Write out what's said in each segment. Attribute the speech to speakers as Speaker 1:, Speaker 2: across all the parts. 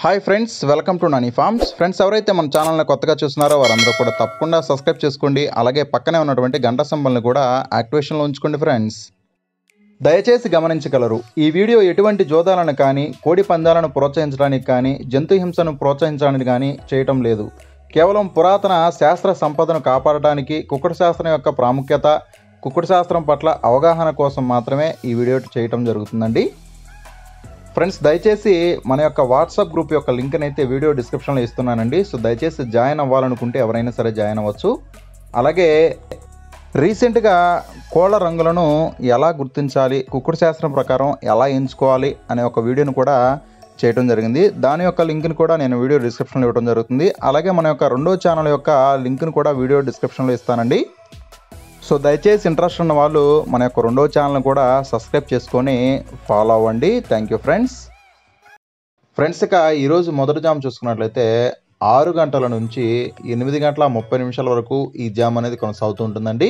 Speaker 1: hi friends welcome to Nani farms friends ఎవరైతే మన ఛానల్ని కొత్తగా చూస్తున్నారో వారందరూ కూడా తప్పకుండా సబ్స్క్రైబ్ చేసుకోండి అలాగే పక్కనే ఉన్నటువంటి గంట సింబల్ని కూడా యాక్టివేషన్లో ఉంచుకోండి ఫ్రెండ్స్ దయచేసి గమనించగలరు ఈ వీడియో ఎటువంటి జోదాలను కానీ కోడి పందాలను ప్రోత్సహించడానికి కానీ జంతు హింసను ప్రోత్సహించడానికి కానీ చేయటం లేదు కేవలం పురాతన శాస్త్ర సంపదను కాపాడటానికి కుక్కుడు శాస్త్రం యొక్క ప్రాముఖ్యత కుక్కుడు శాస్త్రం పట్ల అవగాహన కోసం మాత్రమే ఈ వీడియో చేయటం జరుగుతుందండి ఫ్రెండ్స్ దయచేసి మన యొక్క వాట్సాప్ గ్రూప్ యొక్క లింక్ని అయితే వీడియో డిస్క్రిప్షన్లో ఇస్తున్నానండి సో దయచేసి జాయిన్ అవ్వాలనుకుంటే ఎవరైనా సరే జాయిన్ అవ్వచ్చు అలాగే రీసెంట్గా కోళ్ళ రంగులను ఎలా గుర్తించాలి కుక్కుడు శాస్త్రం ప్రకారం ఎలా ఎంచుకోవాలి అనే ఒక వీడియోను కూడా చేయడం జరిగింది దాని యొక్క లింక్ని కూడా నేను వీడియో డిస్క్రిప్షన్లో ఇవ్వడం జరుగుతుంది అలాగే మన యొక్క రెండో ఛానల్ యొక్క లింక్ని కూడా వీడియో డిస్క్రిప్షన్లో ఇస్తానండి సో దయచేసి ఇంట్రెస్ట్ ఉన్న వాళ్ళు మన యొక్క రెండో ఛానల్ని కూడా సబ్స్క్రైబ్ చేసుకొని ఫాలో అవ్వండి థ్యాంక్ యూ ఫ్రెండ్స్ ఫ్రెండ్స్ ఇక ఈరోజు మొదటి జామ్ చూసుకున్నట్లయితే ఆరు గంటల నుంచి ఎనిమిది గంటల ముప్పై నిమిషాల వరకు ఈ జామ్ అనేది కొనసాగుతూ ఉంటుందండి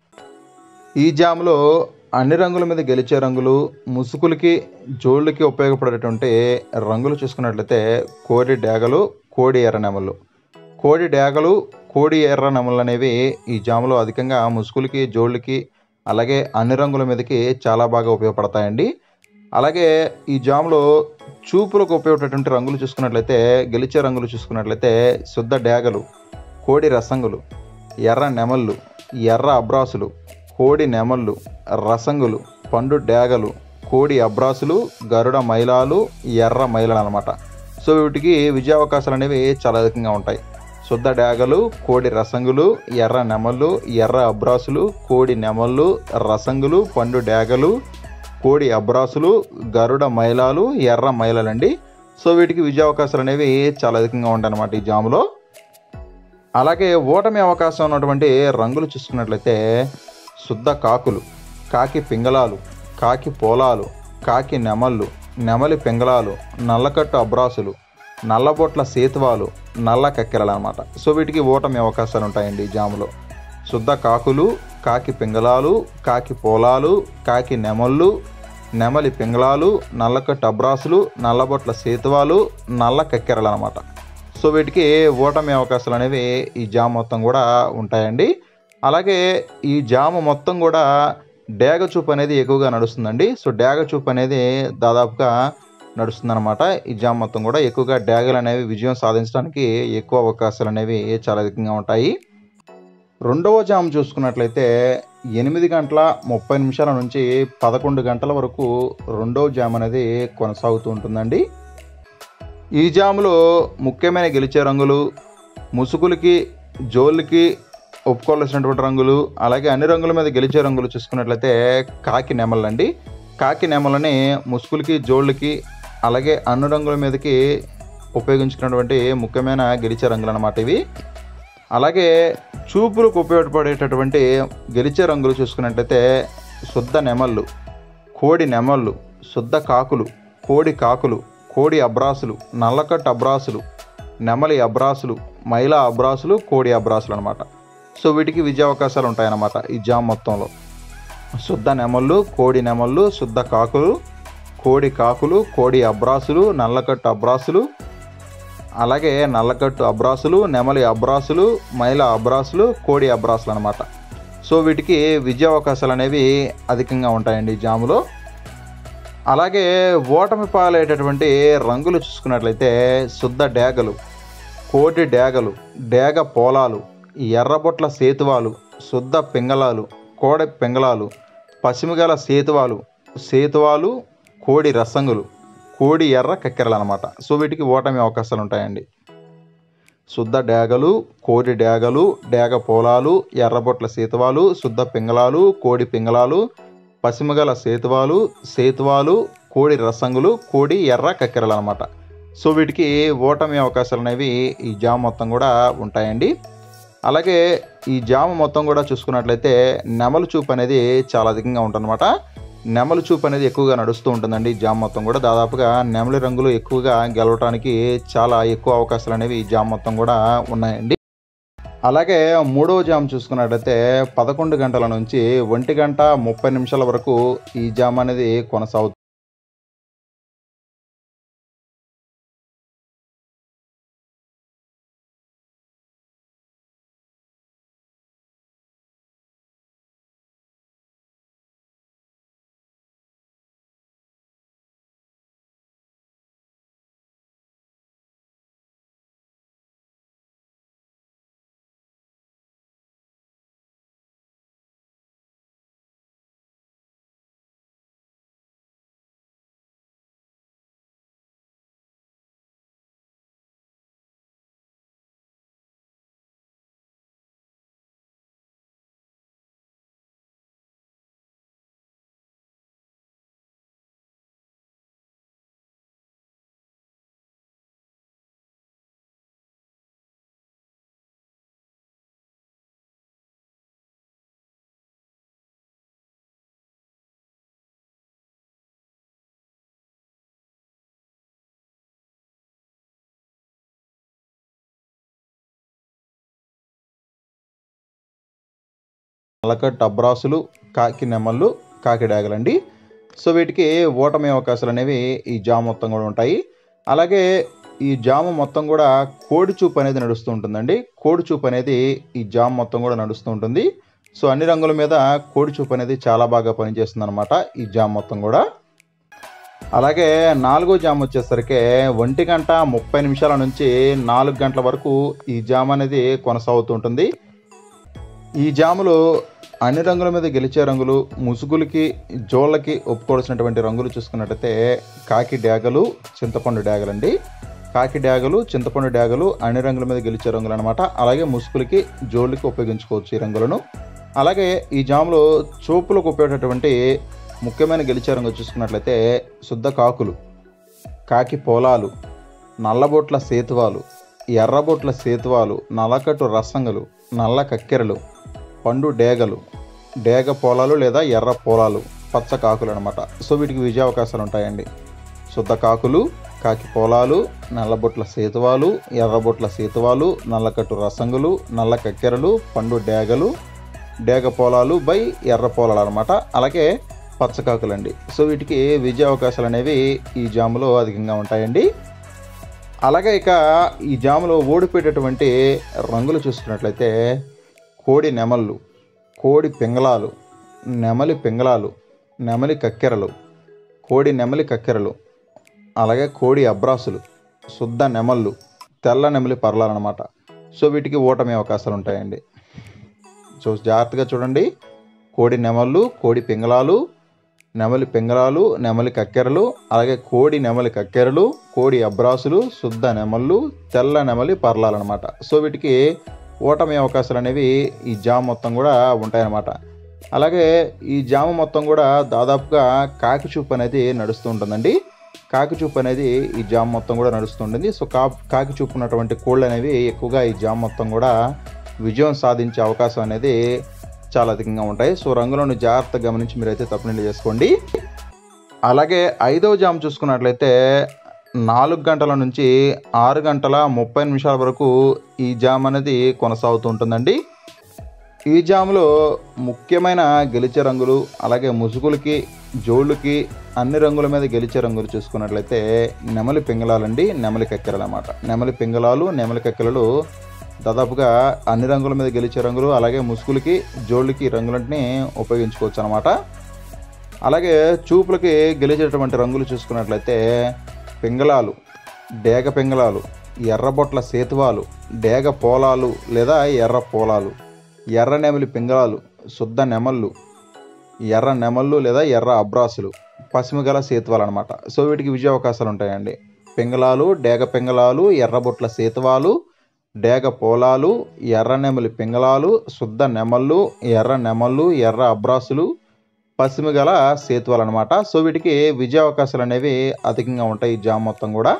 Speaker 1: ఈ జామ్లో అన్ని రంగుల మీద గెలిచే రంగులు ముసుగులకి జోళ్ళకి ఉపయోగపడేటువంటి రంగులు చూసుకున్నట్లయితే కోడి డేగలు కోడి ఎర్ర నెమలు కోడి డేగలు కోడి ఎర్ర నెమలు అనేవి ఈ జాములో అధికంగా ముసుగులకి జోళ్ళకి అలాగే అన్ని రంగుల మీదకి చాలా బాగా ఉపయోగపడతాయండి అలాగే ఈ జాములో చూపులకు ఉపయోగపడేటువంటి రంగులు చూసుకున్నట్లయితే గెలిచే రంగులు చూసుకున్నట్లయితే శుద్ధ డేగలు కోడి రసంగులు ఎర్ర నెమళ్ళు ఎర్ర అబ్రాసులు కోడి నెమళ్ళు రసంగులు పండు డేగలు కోడి అబ్రాసులు గరుడ మైలాలు ఎర్ర మైలలు అనమాట సో వీటికి విజయావకాశాలు అనేవి చాలా అధికంగా ఉంటాయి శుద్ధ డేగలు కోడి రసంగులు ఎర్ర నెమళ్ళు ఎర్ర అబ్రాసులు కోడి నెమళ్ళు రసంగులు పండు డేగలు కోడి అబ్రాసులు గరుడ మైలాలు ఎర్ర మైలలండి సో వీటికి విజయావకాశాలు అనేవి చాలా అధికంగా ఉంటాయి అన్నమాట ఈ జాములో అలాగే ఓటమి అవకాశం ఉన్నటువంటి రంగులు చూసుకున్నట్లయితే శుద్ధ కాకులు కాకి పింగళాలు కాకి పోలాలు కాకి నెమళ్ళు నెమలి పింగళాలు నల్లకట్టు అబ్రాసులు నల్లబొట్ల సేతువాలు నల్ల కక్కెరలు అనమాట సో వీటికి ఓటమి అవకాశాలు ఉంటాయండి ఈ జాములో శుద్ధ కాకులు కాకి పింగళాలు కాకి పోలాలు కాకి నెమళ్ళు నెమలి పింగళాలు నల్లకట్టు అబ్రాసులు నల్లబొట్ల సేతువాలు నల్ల కక్కెరలు అనమాట సో వీటికి ఓటమి అవకాశాలు అనేవి ఈ జామ్ మొత్తం కూడా ఉంటాయండి అలాగే ఈ జాము మొత్తం కూడా డేగ చూపు అనేది ఎక్కువగా నడుస్తుందండి సో డేగ చూపు అనేది దాదాపుగా నడుస్తుందన్నమాట ఈ జామ్ మొత్తం కూడా ఎక్కువగా డేగలు అనేవి విజయం సాధించడానికి ఎక్కువ అవకాశాలు అనేవి చాలా అధికంగా ఉంటాయి రెండవ జామ్ చూసుకున్నట్లయితే ఎనిమిది గంటల ముప్పై నిమిషాల నుంచి పదకొండు గంటల వరకు రెండవ జామ్ అనేది కొనసాగుతూ ఉంటుందండి ఈ జాములో ముఖ్యమైన గెలిచే రంగులు ముసుగులకి జోళ్ళకి ఒప్పుకోవాల్సినటువంటి రంగులు అలాగే అన్ని రంగుల మీద గెలిచే రంగులు చూసుకున్నట్లయితే కాకి నెమలండి కాకి నెమలని ముసుగులకి జోళ్ళకి అలాగే అన్ని రంగుల మీదకి ఉపయోగించుకున్నటువంటి ముఖ్యమైన గెలిచే రంగులు అన్నమాట ఇవి అలాగే చూపులకు ఉపయోగపడేటటువంటి గెలిచే రంగులు చూసుకున్నట్లయితే శుద్ధ నెమళ్ళు కోడి నెమళ్ళు శుద్ధ కాకులు కోడి కాకులు కోడి అబ్రాసులు నల్లకట్టు అబ్రాసులు నెమలి అబ్రాసులు మైలా అబ్రాసులు కోడి అబ్రాసులు అనమాట సో వీటికి విజయావకాశాలు ఉంటాయన్నమాట ఈ జామ్ మొత్తంలో శుద్ధ నెమళ్ళు కోడి నెమళ్ళు శుద్ధ కాకులు కోడి కాకులు కోడి అబ్రాసులు నల్లకట్టు అబ్రాసులు అలాగే నల్లకట్టు అబ్రాసులు నెమలి అబ్రాసులు మైల అబ్రాసులు కోడి అబ్రాసులు అనమాట సో వీటికి విజయావకాశాలు అనేవి అధికంగా ఉంటాయండి ఈ జాములో అలాగే ఓటమి పాలయ్యేటటువంటి రంగులు చూసుకున్నట్లయితే శుద్ధ డేగలు కోటి డేగలు డేగ పోలాలు ఎర్రబొట్ల సేతువాలు శుద్ధ పింగళాలు కోడి పింగళాలు పశ్చిమగల సేతువాలు సేతువాలు కోడి రసంగులు కోడి ఎర్ర కక్కెరలు అనమాట సో వీటికి ఓటమి అవకాశాలు ఉంటాయండి శుద్ధ డేగలు కోడి డేగలు డేగ పోలాలు ఎర్రబొట్ల సేతువాలు శుద్ధ పింగళాలు కోడి పింగళాలు పసిమగల సేతువాలు సేతువాలు కోడి రసంగులు కోడి ఎర్ర కక్కెరలు అనమాట సో వీటికి ఓటమి అవకాశాలు అనేవి ఈ జామ్ మొత్తం కూడా ఉంటాయండి అలాగే ఈ జామ మొత్తం కూడా చూసుకున్నట్లయితే నెమలు చూపు అనేది చాలా అధికంగా ఉంటుందన్నమాట నెమలి చూపు అనేది ఎక్కువగా నడుస్తూ ఉంటుందండి ఈ జామ్ మొత్తం కూడా దాదాపుగా నెమలి రంగులు ఎక్కువగా గెలవటానికి చాలా ఎక్కువ అవకాశాలు అనేవి ఈ జామ్ మొత్తం కూడా ఉన్నాయండి అలాగే మూడవ జామ్ చూసుకున్నట్లయితే పదకొండు గంటల నుంచి ఒంటి గంట ముప్పై నిమిషాల వరకు ఈ జామ్ అనేది కొనసాగుతుంది నల్లకట్టు అబ్రాసులు కాకి నెమళ్ళు కాకి డాగలండి సో వీటికి ఓటమి అవకాశాలు అనేవి ఈ జామ్ మొత్తం కూడా ఉంటాయి అలాగే ఈ జాము మొత్తం కూడా కోడి చూపు అనేది నడుస్తూ ఉంటుందండి కోడి చూపు అనేది ఈ జామ్ మొత్తం కూడా నడుస్తూ ఉంటుంది సో అన్ని రంగుల మీద కోడి చూపు అనేది చాలా బాగా పనిచేస్తుంది అనమాట ఈ జామ్ మొత్తం కూడా అలాగే నాలుగో జామ్ వచ్చేసరికి ఒంటి గంట ముప్పై నిమిషాల నుంచి నాలుగు గంటల వరకు ఈ జామ్ అనేది కొనసాగుతూ ఉంటుంది ఈ జాములు అన్ని రంగుల మీద గెలిచే రంగులు ముసుగులకి జోళ్ళకి ఒప్పుకోవాల్సినటువంటి రంగులు చూసుకున్నట్టయితే కాకి డ్యాగలు చింతపండు డ్యాగలండి కాకి డ్యాగలు చింతపండు డ్యాగలు అన్ని రంగుల మీద గెలిచే రంగులు అనమాట అలాగే ముసుగులకి జోళ్ళకి ఉపయోగించుకోవచ్చు ఈ రంగులను అలాగే ఈ జాములు చూపులకు ఉపయోగపడేటువంటి ముఖ్యమైన గెలిచే రంగు చూసుకున్నట్లయితే శుద్ధ కాకులు కాకి పోలాలు నల్లబొట్ల సేతువాలు ఎర్రబొట్ల సేతువాలు నల్లకట్టు రసంగులు నల్ల కక్కెరలు పండు డేగలు డేగ పోలాలు లేదా ఎర్ర పోలాలు పచ్చ కాకులు అనమాట సో వీటికి విజయ అవకాశాలు ఉంటాయండి శుద్ధ కాకులు కాకి పోలాలు నల్లబొట్ల సేతువాలు ఎర్రబొట్ల సేతువాలు నల్లకట్టు రసంగులు నల్ల కక్కెరలు పండు డేగలు డేగ పోలాలు బై ఎర్ర పోలాలు అనమాట అలాగే పచ్చకాకులండి సో వీటికి విజయ అవకాశాలు అనేవి ఈ జాములో అధికంగా ఉంటాయండి అలాగే ఇక ఈ జాములో ఓడిపోయేటటువంటి రంగులు చూసుకున్నట్లయితే కోడి నెమళ్ళు కోడి పింగళాలు నెమలి పింగళాలు నెమలి కక్కెరలు కోడి నెమలి కక్కెరలు అలాగే కోడి అబ్రాసులు శుద్ధ నెమళ్ళు తెల్ల నెమలి పర్లాలన్నమాట సో వీటికి ఓటమి అవకాశాలు ఉంటాయండి సో జాగ్రత్తగా చూడండి కోడి నెమళ్ళు కోడి పింగళాలు నెమలి పింగళాలు నెమలి కక్కెరలు అలాగే కోడి నెమలి కక్కెరలు కోడి అబ్రాసులు శుద్ధ నెమళ్ళు తెల్ల నెమలి పర్లాలన్నమాట సో వీటికి ఓటమి అవకాశాలు అనేవి ఈ జామ్ మొత్తం కూడా ఉంటాయన్నమాట అలాగే ఈ జామ మొత్తం కూడా దాదాపుగా కాకి చూపు అనేది నడుస్తూ ఉంటుందండి కాకి చూపు అనేది ఈ జామ్ మొత్తం కూడా నడుస్తూ ఉంటుంది సో కా కాకి చూపు ఉన్నటువంటి కోళ్ళు అనేవి ఎక్కువగా ఈ జామ్ మొత్తం కూడా విజయం సాధించే అవకాశం అనేది చాలా అధికంగా ఉంటాయి సో రంగులను జాగ్రత్తగా గమనించి మీరైతే తప్పనిల్లు చేసుకోండి అలాగే ఐదవ జామ్ చూసుకున్నట్లయితే నాలుగు గంటల నుంచి ఆరు గంటల ముప్పై నిమిషాల వరకు ఈ జామ్ అనేది కొనసాగుతూ ఉంటుందండి ఈ జాములో ముఖ్యమైన గెలిచే రంగులు అలాగే ముసుగులకి జోళ్ళకి అన్ని రంగుల మీద గెలిచే రంగులు చూసుకున్నట్లయితే నెమలి పింగళాలండి నెమలి కక్కెరలు అన్నమాట నెమలి పింగళాలు నెమలి కక్కెరలు దాదాపుగా అన్ని రంగుల మీద గెలిచే రంగులు అలాగే ముసుగులకి జోళ్ళకి ఈ రంగులన్నింటినీ ఉపయోగించుకోవచ్చు అనమాట అలాగే చూపులకి గెలిచేటటువంటి రంగులు చూసుకున్నట్లయితే పింగళాలు డేగ పింగళాలు ఎర్రబొట్ల సేతువాలు డేగ పోలాలు లేదా ఎర్ర పోలాలు ఎర్ర నెమలి పింగళాలు శుద్ధ నెమళ్ళు ఎర్ర నెమళ్ళు లేదా ఎర్ర అబ్రాసులు పసిమిగల సేతువాలు అనమాట సో వీటికి విజయ అవకాశాలు ఉంటాయండి పింగళాలు డేగ పింగళాలు ఎర్రబొట్ల సేతువాలు డేగ పోలాలు ఎర్ర నెమలి పింగళాలు శుద్ధ నెమళ్ళు ఎర్ర నెమళ్ళు ఎర్ర అబ్రాసులు పసిమి గల సేతువాలు అనమాట సో వీటికి విజయ అవకాశాలు అనేవి అధికంగా ఉంటాయి ఈ జామ్ మొత్తం కూడా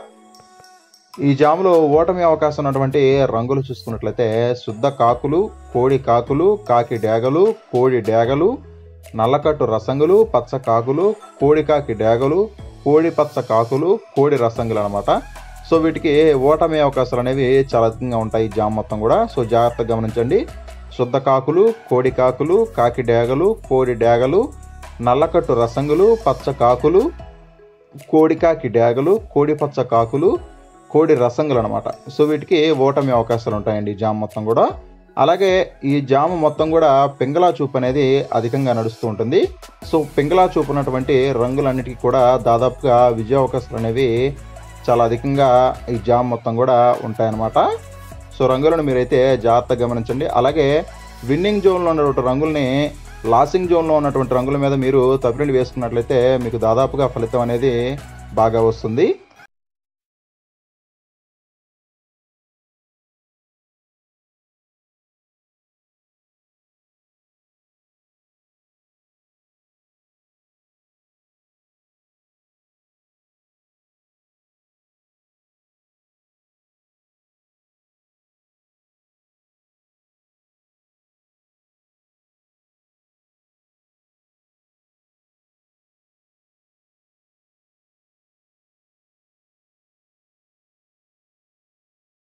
Speaker 1: ఈ జాములో ఓటమి అవకాశం ఉన్నటువంటి రంగులు చూసుకున్నట్లయితే శుద్ధ కాకులు కోడి కాకులు కాకి డేగలు కోడి డేగలు నల్లకట్టు రసంగులు పచ్చ కాకులు కోడి కాకి డేగలు కోడి పచ్చ కాకులు కోడి రసంగులు అనమాట సో వీటికి ఓటమి అవకాశాలు అనేవి చాలా అధికంగా ఉంటాయి ఈ జామ్ మొత్తం కూడా సో జాగ్రత్తగా గమనించండి శుద్ధ కాకులు కోడి కాకులు కాకి డేగలు కోడి డేగలు నల్లకట్టు రసంగులు పచ్చ కాకులు కోడి కాకి డేగలు కోడి పచ్చ కాకులు కోడి రసంగులు అనమాట సో వీటికి ఓటమి అవకాశాలు ఉంటాయండి ఈ జామ్ మొత్తం కూడా అలాగే ఈ జామ మొత్తం కూడా పింగళా చూపు అనేది అధికంగా నడుస్తూ ఉంటుంది సో పింగళా చూపు ఉన్నటువంటి రంగులన్నిటికీ కూడా దాదాపుగా విజయ అవకాశాలు అనేవి చాలా అధికంగా ఈ జామ్ మొత్తం కూడా ఉంటాయన్నమాట సో రంగులను మీరైతే జాగ్రత్తగా గమనించండి అలాగే విన్నింగ్ జోన్లో ఉన్నటువంటి రంగుల్ని లాసింగ్ జోన్లో ఉన్నటువంటి రంగుల మీద మీరు తప్పినీళ్ళు వేసుకున్నట్లయితే మీకు దాదాపుగా ఫలితం అనేది బాగా వస్తుంది